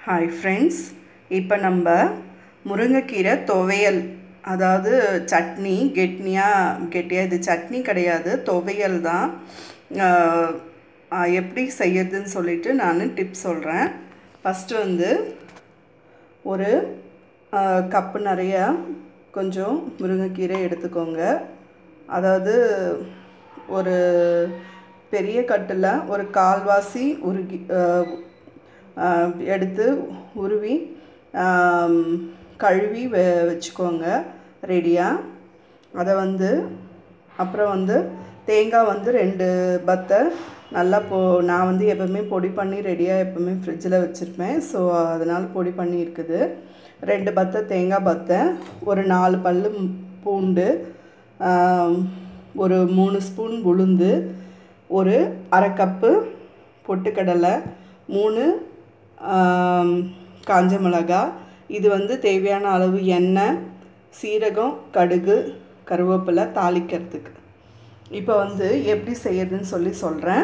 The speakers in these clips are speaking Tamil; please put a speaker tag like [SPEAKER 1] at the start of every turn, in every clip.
[SPEAKER 1] ஹாய் ஃப்ரெண்ட்ஸ் இப்போ நம்ம முருங்கைக்கீரை துவையல் அதாவது சட்னி கெட்னியாக கெட்டியாக இது சட்னி கிடையாது துவையல் தான் ஆஹ், ஆஹ், எப்படி செய்யறதுன்னு சொல்லிட்டு நான் டிப்ஸ் சொல்கிறேன் ஃபஸ்ட்டு வந்து ஒரு ஆஹ், கப்பு நிறைய கொஞ்சம் முருங்கைக்கீரை எடுத்துக்கோங்க அதாவது ஒரு பெரிய கட்டில் ஒரு கால்வாசி உருகி ஆஹ், ஆஹ், எடுத்து உருவி ஆம், கழுவி வெ வச்சுக்கோங்க ரெடியாக அதை வந்து அப்புறம் வந்து தேங்காய் வந்து ரெண்டு பத்தை நல்லா போ நான் வந்து எப்போவுமே பொடி பண்ணி ரெடியாக எப்போவுமே ஃப்ரிட்ஜில் வச்சுருப்பேன் ஸோ அதனால் பொடி பண்ணி இருக்குது ரெண்டு பத்தை தேங்காய் பத்தை ஒரு நாலு பல் பூண்டு ஆம், ஒரு மூணு ஸ்பூன் உளுந்து ஒரு அரை கப்பு பொட்டுக்கடலை மூணு ஆம், காஞ்ச மிளகாய் இது வந்து தேவையான அளவு எண்ணெய் சீரகம் கடுகு கருவேப்பிலை தாளிக்கிறதுக்கு இப்போ வந்து எப்படி செய்யறதுன்னு சொல்லி சொல்கிறேன்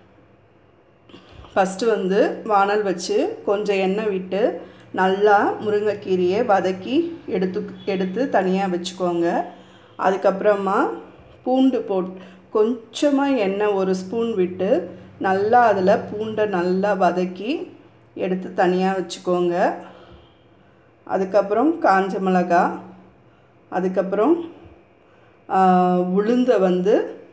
[SPEAKER 1] ஃபஸ்ட்டு வந்து வானல் வச்சு கொஞ்சம் எண்ணெய் விட்டு நல்லா முருங்கைக்கீரையை வதக்கி எடுத்து எடுத்து தனியாக வச்சுக்கோங்க அதுக்கப்புறமா பூண்டு போட் கொஞ்சமாக எண்ணெய் ஒரு ஸ்பூன் விட்டு நல்லா அதில் பூண்டை நல்லா வதக்கி எடுத்து தனியாக வச்சுக்கோங்க அதுக்கப்புறம் காஞ்ச மிளகாய் அதுக்கப்புறம் ஆஹ், உளுந்தை வந்து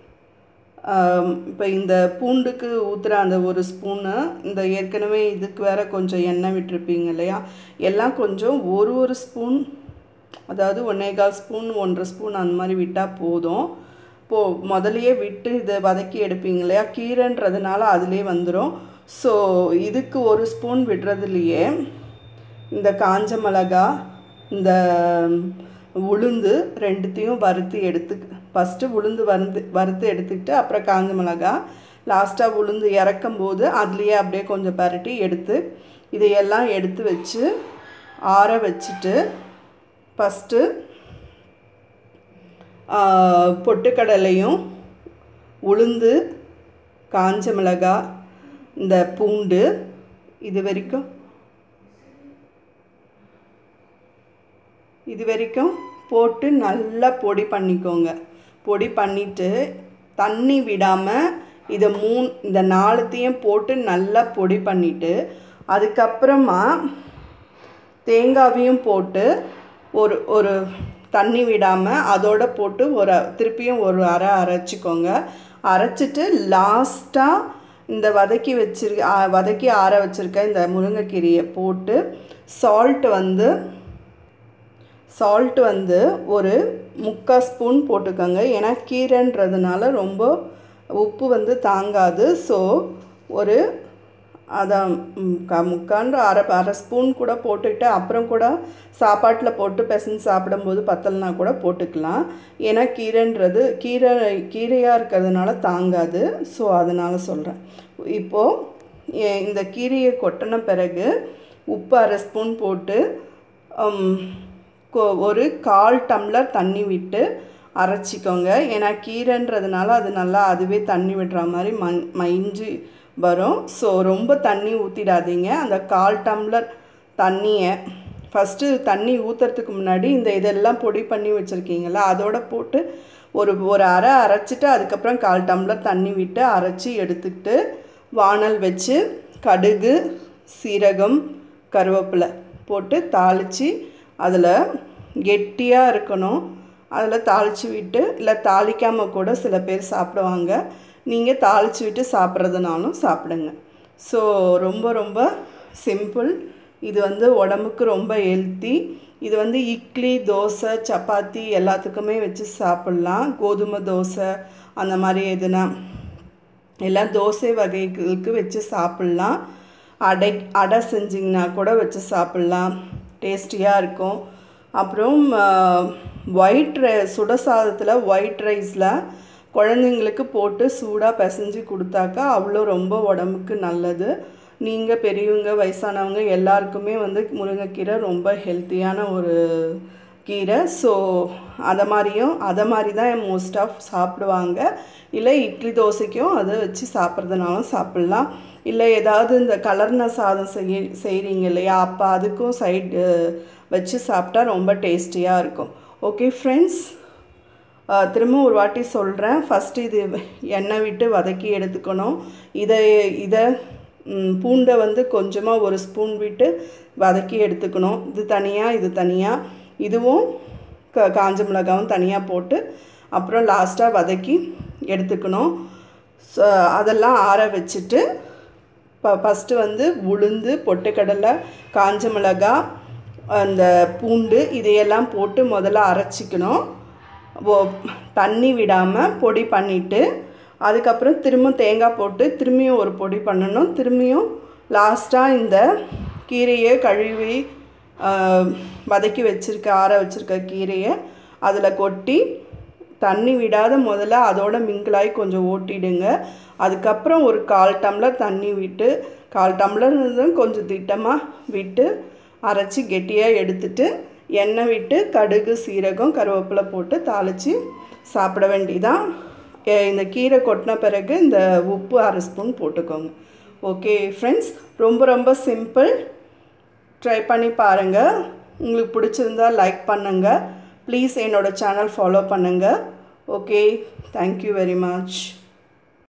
[SPEAKER 1] இப்போ இந்த பூண்டுக்கு ஊற்றுற அந்த ஒரு ஸ்பூனு இந்த ஏற்கனவே இதுக்கு வேற கொஞ்சம் எண்ணெய் விட்டுருப்பீங்க இல்லையா எல்லாம் கொஞ்சம் ஒரு ஒரு ஸ்பூன் அதாவது ஒன்னேகால் ஸ்பூன் ஒன்றரை ஸ்பூன் அந்த மாதிரி விட்டால் போதும் போ முதலையே விட்டு இதை வதக்கி எடுப்பீங்க இல்லையா கீரைன்றதுனால அதிலே வந்துடும் ஸோ இதுக்கு ஒரு ஸ்பூன் விடுறதுலையே இந்த காஞ்ச மிளகா இந்த உளுந்து ரெண்டுத்தையும் வறுத்து எடுத்து ஃபஸ்ட்டு உளுந்து வறுத்து வறுத்து எடுத்துக்கிட்டு அப்புறம் காஞ்ச மிளகா லாஸ்ட்டாக உளுந்து இறக்கும் போது அதுலேயே அப்படியே கொஞ்சம் பரட்டி எடுத்து இதையெல்லாம் எடுத்து வச்சு ஆற வச்சுட்டு ஃபஸ்ட்டு பொட்டுக்கடலையும் உளுந்து காஞ்ச மிளகா இந்த பூண்டு இது வரைக்கும் இது வரைக்கும் போட்டு நல்லா பொடி பண்ணிக்கோங்க பொடி பண்ணிவிட்டு தண்ணி விடாமல் இதை மூணு இந்த நாலுத்தையும் போட்டு நல்லா பொடி பண்ணிவிட்டு அதுக்கப்புறமா தேங்காவையும் போட்டு ஒரு ஒரு தண்ணி விடாமல் அதோட போட்டு ஒரு திருப்பியும் ஒரு அரை அரைச்சிக்கோங்க அரைச்சிட்டு லாஸ்ட்டாக இந்த வதக்கி வச்சிருக்க ஆ, வதக்கி ஆற வச்சுருக்க இந்த முருங்கைக்கீரையை போட்டு சால்ட் வந்து சால்ட் வந்து ஒரு முக்கால் ஸ்பூன் போட்டுக்கோங்க ஏன்னா கீரைன்றதுனால ரொம்ப உப்பு வந்து தாங்காது ஸோ ஒரு அதான் ம், க- முக்கான்ற அரை அரை ஸ்பூன் கூட போட்டுக்கிட்டு அப்புறம் கூட சாப்பாட்டில் போட்டு பிசைஞ்சு சாப்பிடும்போது பத்தலைனா கூட போட்டுக்கலாம் ஏன்னா கீரைன்றது கீரை கீரையாக இருக்கிறதுனால தாங்காது ஸோ அதனால் சொல்கிறேன் இப்போது இந்த கீரையை கொட்டின பிறகு உப்பு அரை ஸ்பூன் போட்டு ம், கொ- ஒரு கால் டம்ளர் தண்ணி விட்டு அரைச்சிக்கோங்க ஏன்னா கீரைன்றதுனால அது நல்லா அதுவே தண்ணி விடுற மாதிரி மண் மைஞ்சு வரும் ஸோ ரொம்ப தண்ணி ஊற்றிடாதீங்க அந்த கால் டம்ளர் தண்ணியை ஃபஸ்ட்டு தண்ணி ஊற்றுறதுக்கு முன்னாடி இந்த இதெல்லாம் பொடி பண்ணி வச்சுருக்கீங்களா அதோட போட்டு ஒரு ஒரு அரை அரைச்சிட்டு அதுக்கப்புறம் கால் டம்ளர் தண்ணி விட்டு அரைச்சி எடுத்துக்கிட்டு வானல் வச்சு கடுகு சீரகம் கருவேப்பிலை போட்டு தாளித்து அதில் கெட்டியாக இருக்கணும் அதில் தாளித்து விட்டு இல்லை தாளிக்காமல் கூட சில பேர் சாப்பிடுவாங்க நீங்கள் தாளித்து விட்டு சாப்பிட்றதுனாலும் சாப்பிடுங்க ஸோ ரொம்ப ரொம்ப சிம்பிள் இது வந்து உடம்புக்கு ரொம்ப ஹெல்த்தி இது வந்து இட்லி தோசை சப்பாத்தி எல்லாத்துக்குமே வச்சு சாப்பிட்லாம் கோதுமை தோசை அந்த மாதிரி எதுனா எல்லாம் தோசை வகைகளுக்கு வச்சு சாப்பிட்லாம் அடை அடை செஞ்சிங்கன்னா கூட வச்சு சாப்பிட்லாம் டேஸ்டியாக இருக்கும் அப்புறம் ஒயிட் ரை சுட சாதத்தில் ஒயிட் ரைஸில் குழந்தைங்களுக்கு போட்டு சூடாக பிசைஞ்சு கொடுத்தாக்கா அவ்வளோ ரொம்ப உடம்புக்கு நல்லது நீங்கள் பெரியவங்க வயசானவங்க எல்லாருக்குமே வந்து முருங்கைக்கீரை ரொம்ப ஹெல்த்தியான ஒரு கீரை ஸோ அதை மாதிரியும் அதை மாதிரி தான் மோஸ்ட் ஆஃப் சாப்பிடுவாங்க இல்லை இட்லி தோசைக்கும் அதை வச்சு சாப்பிட்றதுனாலும் சாப்பிட்லாம் இல்லை ஏதாவது இந்த கலர்ன சாதம் செய்ய செய்கிறீங்க இல்லையா அப்போ அதுக்கும் சைடு வச்சு சாப்பிட்டா ரொம்ப டேஸ்டியாக இருக்கும் ஓகே ஃப்ரெண்ட்ஸ் திரும்ப ஒரு வாட்டி சொல்கிறேன் ஃபஸ்ட்டு இது எண்ணெய் விட்டு வதக்கி எடுத்துக்கணும் இதை இதை பூண்டை வந்து கொஞ்சமாக ஒரு ஸ்பூன் விட்டு வதக்கி எடுத்துக்கணும் இது தனியாக இது தனியாக இதுவும் க காஞ்ச மிளகாவும் தனியாக போட்டு அப்புறம் லாஸ்ட்டாக வதக்கி எடுத்துக்கணும் ஸோ அதெல்லாம் ஆற வச்சுட்டு இப்போ ஃபஸ்ட்டு வந்து உளுந்து பொட்டுக்கடலை காஞ்ச மிளகா அந்த பூண்டு இதையெல்லாம் போட்டு முதல்ல அரைச்சிக்கணும் ஓ தண்ணி விடாமல் பொடி பண்ணிவிட்டு அதுக்கப்புறம் திரும்ப தேங்காய் போட்டு திரும்பியும் ஒரு பொடி பண்ணணும் திரும்பியும் லாஸ்ட்டாக இந்த கீரையை கழுவி வதக்கி வச்சுருக்க ஆற வச்சுருக்க கீரையை அதில் கொட்டி தண்ணி விடாத முதல்ல அதோட மிங்கிளாகி கொஞ்சம் ஓட்டிடுங்க அதுக்கப்புறம் ஒரு கால் டம்ளர் தண்ணி விட்டு கால் டம்ளர் கொஞ்சம் திட்டமாக விட்டு அரைச்சி கெட்டியாக எடுத்துட்டு எண்ணெய் விட்டு கடுகு சீரகம் கருவேப்பிலை போட்டு தாளித்து சாப்பிட வேண்டியதான் இந்த கீரை கொட்டின பிறகு இந்த உப்பு அரை ஸ்பூன் போட்டுக்கோங்க ஓகே ஃப்ரெண்ட்ஸ் ரொம்ப ரொம்ப சிம்பிள் ட்ரை பண்ணி பாருங்கள் உங்களுக்கு பிடிச்சிருந்தா லைக் பண்ணுங்கள் ப்ளீஸ் என்னோடய சேனல் ஃபாலோ பண்ணுங்கள் ஓகே தேங்க்யூ வெரி மச்